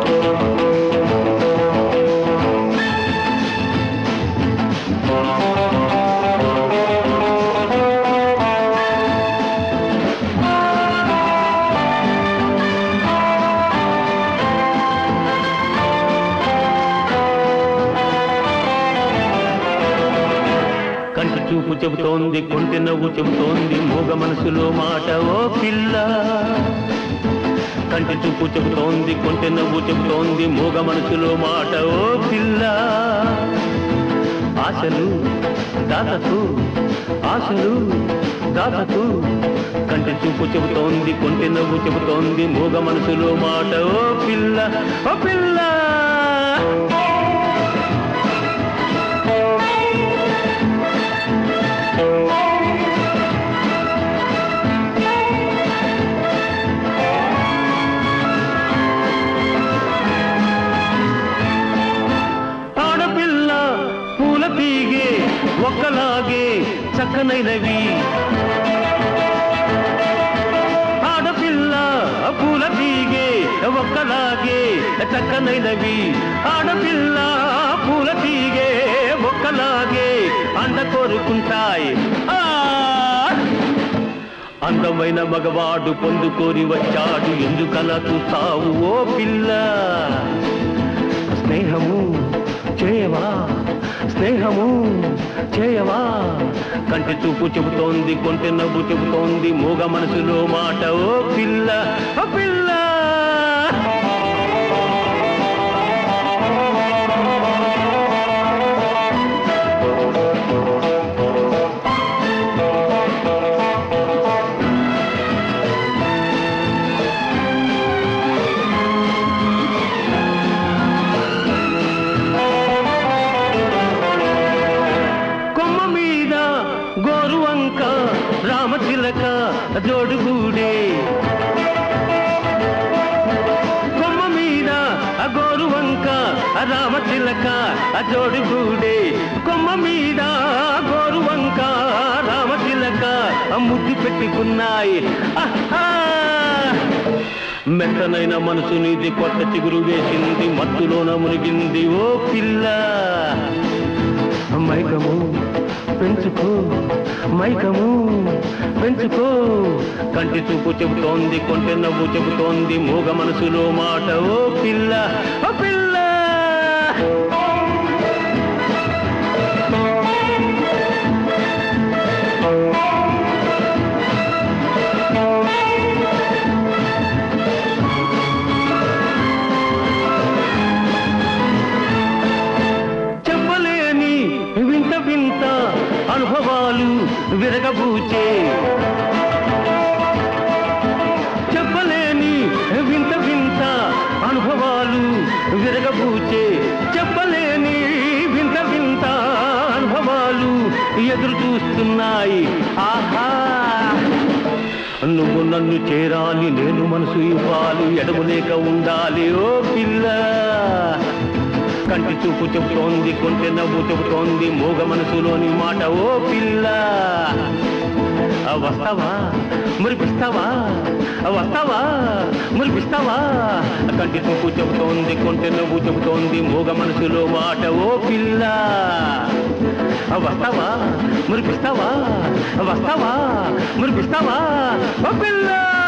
కంటి చూపు చెబుతోంది కొంటె నవ్వు చెబుతోంది మూగ మనసులో మాట ఓ పిల్ల కంటి చూపు చెబుతోంది కొంటె నవ్వు చెబుతోంది మూగ మనసులో మాట ఓ పిల్ల ఆశలు దాతకు ఆశలు దాతకు కంటి చూపు చెబుతోంది కొంటె నవ్వు చెబుతోంది మూగ మనసులో మాట ఓ పిల్ల ఓ పిల్ల ఆడపిల్ల పూల తీగే ఒక్కలాగే చక్కనైనవి ఆడపిల్ల పూల తీగే ఒక్కలాగే చక్కనైనవి ఆడపిల్ల పూల తీగే ఒక్కలాగే అండ కోరుకుంటాయి ఆ! అందమైన మగవాడు పొందుకోరి వచ్చాడు ఎందుకలా చూస్తావు ఓ పిల్ల స్నేహము చేయవా స్నేహము చేయవా కంటి చూపు చెబుతోంది కొంటె నవ్వు చెబుతోంది మూగ మనసులో మాట ఓ పిల్ల ఓ పిల్ల కొమ్మ మీద గోరువంక రామచిలక జోడుగూడే కొమ్మ మీద గోరువంక రామచిలక జోడుగూడే కొమ్మ మీద గోరువంక రామచిలక ముద్దు పెట్టుకున్నాయి ఆహా! మెత్తనైన మనసు నీది కొత్త చిగురు వేసింది మత్తులోన మునిగింది ఓ పిల్ల మైకము పెంచుకో మైకము పెంచుకో కంటి చూపు చెబుతోంది కొంటె నవ్వు చెబుతోంది మూగ మనసులో మాట ఓ పిల్ల ఓ పిల్ల చెప్పలేని వింత వింత అనుభవాలు విరగబూచే చెప్పలేని వింత వింత అనుభవాలు విరగబూచే చెప్పలేని వింత వింత అనుభవాలు ఎదురు చూస్తున్నాయి ఆహా నువ్వు నన్ను చేరాలి నేను మనసు ఇవ్వాలి ఎడము లేక ఉండాలి ఓ పిల్ల కంటి చూపు చెబుతోంది కొంటె నవ్వు చెబుతోంది మూగ మనసులోని మాట ఓ పిల్ల ఆ వస్తావా మురిపిస్తావా ఆ వస్తావా మురిపిస్తావా కంటి చూపు చెబుతోంది కొంటె నవ్వు చెబుతోంది మూగ మనసులో మాట ఓ పిల్ల ఆ వస్తావా మురిపిస్తావా ఆ వస్తావా మురిపిస్తావా ఓ పిల్ల